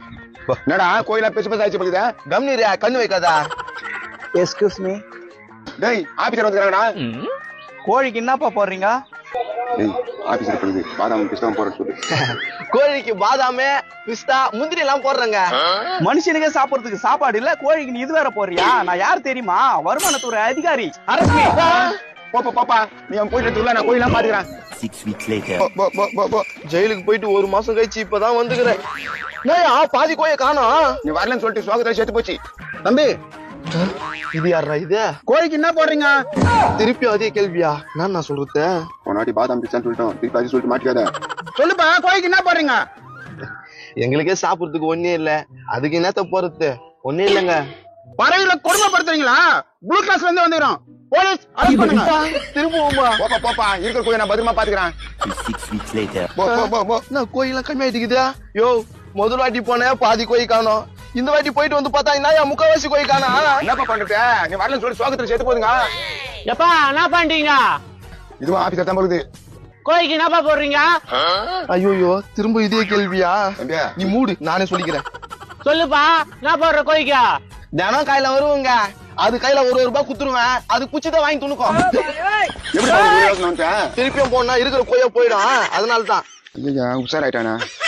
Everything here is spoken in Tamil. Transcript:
என்னடா கோயிலா பெருசு பெருசு ஆயிடுச்சு போகுது கம்னிரியா கண்ணு வைக்காதா எஸ்கியூஸ் மீ டேய் ஆபீசர் வந்துக்கிறாங்கடா கோழிக்கு என்னப்பா போடுறீங்க டேய் ஆபீசர் போகுது பாதாம் கிருஷ்ணம் போற சொல்லு கோழிக்கு பாதாமே பிஸ்தா முந்திரி எல்லாம் போடுறேங்க மனுஷனுக்கே சாப்பிடுறதுக்கு சாப்பாடு இல்ல கோழிக்கு நீ இது வேற போடுறியா நான் யார் தெரியுமா வருமானத்துறை அதிகாரி அரசு போப்பா பாப்பா நீ அவன் போயிட்டு உள்ள நான் கோயிலாம் பாத்துக்கிறேன் Six weeks later. போ, போ, போ, போ. ஜெயிலுக்கு போயிட்டு ஒரு மாசம் கழிச்சு இப்பதான் வந்துக்கிறேன் ஏய்யா, பாதி கோய காணோம் நீ வரலன்னு சொல்லிட்டு சுவாகத்தை செத்து போச்சு தம்பி இது யாரா இது கோழிக்கு என்ன போடுறீங்க திருப்பி அதே கேள்வியா என்ன நான் சொல்றது ஒரு நாட்டி பாதாம் கிருஷ்ணன் சொல்லிட்டோம் திருப்பி அது சொல்லிட்டு மாட்டிக்காத சொல்லுப்பா கோழிக்கு என்ன போடுறீங்க எங்களுக்கே சாப்பிடுறதுக்கு ஒண்ணே இல்ல அதுக்கு என்னத்த போறது ஒண்ணே இல்லங்க பறவைகளை கொடுமைப்படுத்துறீங்களா ப்ளூ கிளாஸ்ல இருந்து வந்துக்கிறோம் போலீஸ் அரெஸ்ட் பண்ணுங்க திரும்புவோமா போப்பா போப்பா இருக்கிற கோயில் நான் பத்திரமா பாத்துக்கிறேன் Six weeks later. போ, போ, போ, போ. என்ன கோயிலாம் கம்மியாயிட்டுக்குதா யோ முதல் வாட்டி போனேன் பாதி கோய் காணோம் இந்த வாட்டி போயிட்டு வந்து பார்த்தா என்ன என் முக்காவாசி கோய் காணா என்னப்பா பண்றது நீ வரலன்னு சொல்லி சுவாகத்துல செத்து போதுங்க எப்பா என்ன பண்றீங்க இதுவும் ஆபீசர் தான் போகுது கோழிக்கு என்னப்பா போடுறீங்க ஐயோயோ திரும்ப இதே கேள்வியா தம்பி நீ மூடு நானே சொல்லிக்கிறேன் சொல்லுப்பா என்ன போடுற கோழிக்கா தினம் கையில வருவாங்க அது கையில ஒரு ஒரு ரூபாய் குத்துருவேன் அது குச்சிதான் வாங்கி துணுக்கும் எப்படி யோசனை வந்துட்டேன் திருப்பியும் போனா இருக்கிற கோய போயிடும் அதனால தான் ஐயா உஷார் ஆயிட்டானா